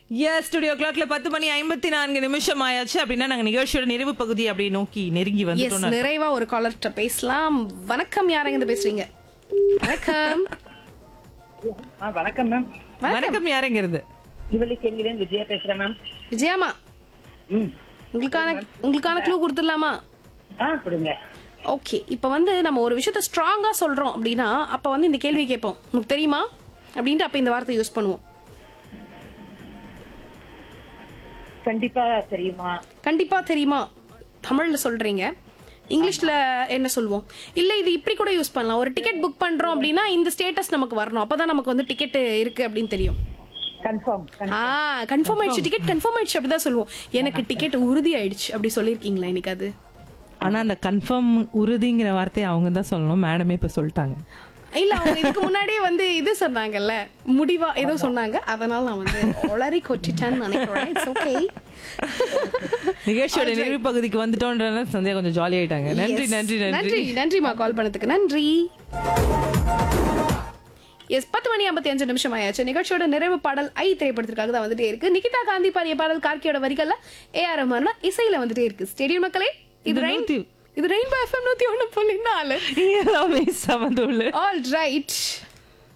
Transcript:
S studio கிளாக்ல பத்து மணி ஐம்பத்தி நான்கு நிமிஷம் ஆயாச்சு அப்படின்னா நாங்க நிகழ்ச்சியோட நிறைவு பகுதி அப்படி நோக்கி நெருங்கி எஸ் வந்துட்டோம் நிறைவா ஒரு காலர்கிட்ட பேசலாம் வணக்கம் யாரங்க இருந்து பேசுறீங்க வணக்கம் ஆ வணக்கம் மேம் வணக்கம் யாருங்கிறது சிவலி கேள்வியிலேருந்து விஜயா பேசுறேன் மேம் விஜயாமா ம் உங்களுக்கான உங்களுக்கான க்ளூ கொடுத்துடலாமா ஆ கொடுங்க ஓகே இப்போ வந்து நம்ம ஒரு விஷயத்த ஸ்ட்ராங்கா சொல்றோம் அப்படின்னா அப்ப வந்து இந்த கேள்வி கேட்போம் உங்களுக்கு தெரியுமா அப்படின்ட்டு அப்ப இந்த வார்த்தை யூஸ் பண்ணுவோம் கண்டிப்பா தெரியுமா கண்டிப்பா தெரியுமா தமிழ்ல சொல்றீங்க இங்கிலீஷ்ல என்ன சொல்லுவோம் இல்ல இது இப்படி கூட யூஸ் பண்ணலாம் ஒரு டிக்கெட் புக் பண்றோம் அப்படின்னா இந்த ஸ்டேட்டஸ் நமக்கு வரணும் அப்பதான் நமக்கு வந்து டிக்கெட் இருக்கு அப்படின்னு தெரியும் கன்ஃபார்ம் ஆ கன்ஃபார்ம் ஆயிடுச்சு டிக்கெட் கன்ஃபார்ம் ஆயிடுச்சு அப்படிதான் சொல்லுவோம் எனக்கு டிக்கெட் உறுதி ஆயிடுச்சு அப்படி சொல்லிருக்கீங்களா எனக்கு அது ஆனா அந்த கன்ஃபார்ம் உறுதிங்கிற வார்த்தையை அவங்க தான் சொல்லணும் மேடமே இப்ப சொல்லிட்டாங்க இல்ல அவங்க இதுக்கு முன்னாடியே வந்து இது சொன்னாங்கல்ல முடிவா ஏதோ சொன்னாங்க அதனால நான் வந்து ஒளரி கொட்டிட்டேன்னு நினைக்கிறேன் இட்ஸ் ஓகே நிகழ்ச்சியோட நிறைவு பகுதிக்கு வந்துட்டோன்றதுனால சந்தியா கொஞ்சம் ஜாலி ஆயிட்டாங்க நன்றி நன்றி நன்றி நன்றி நன்றிமா கால் பண்ணதுக்கு நன்றி எஸ் பத்து மணி ஐம்பத்தி அஞ்சு நிமிஷம் ஆயாச்சு நிகழ்ச்சியோட நிறைவு பாடல் ஐ திரைப்படத்திற்காக தான் வந்துட்டே இருக்கு நிகிதா காந்தி பாடிய பாடல் கார்கியோட வரிகள்ல ஏ ஆர் ரஹ்மான் இசையில வந்துட்டே இருக்கு ஸ்டேடியம் மக்களே இது இது ரெயின் நூத்தி- இது ரெயின்போ எஃப்எம் நூத்தி ஒண்ணு புள்ளி நாலு எல்லாமே சமந்துள்ள ஆல் ரைட்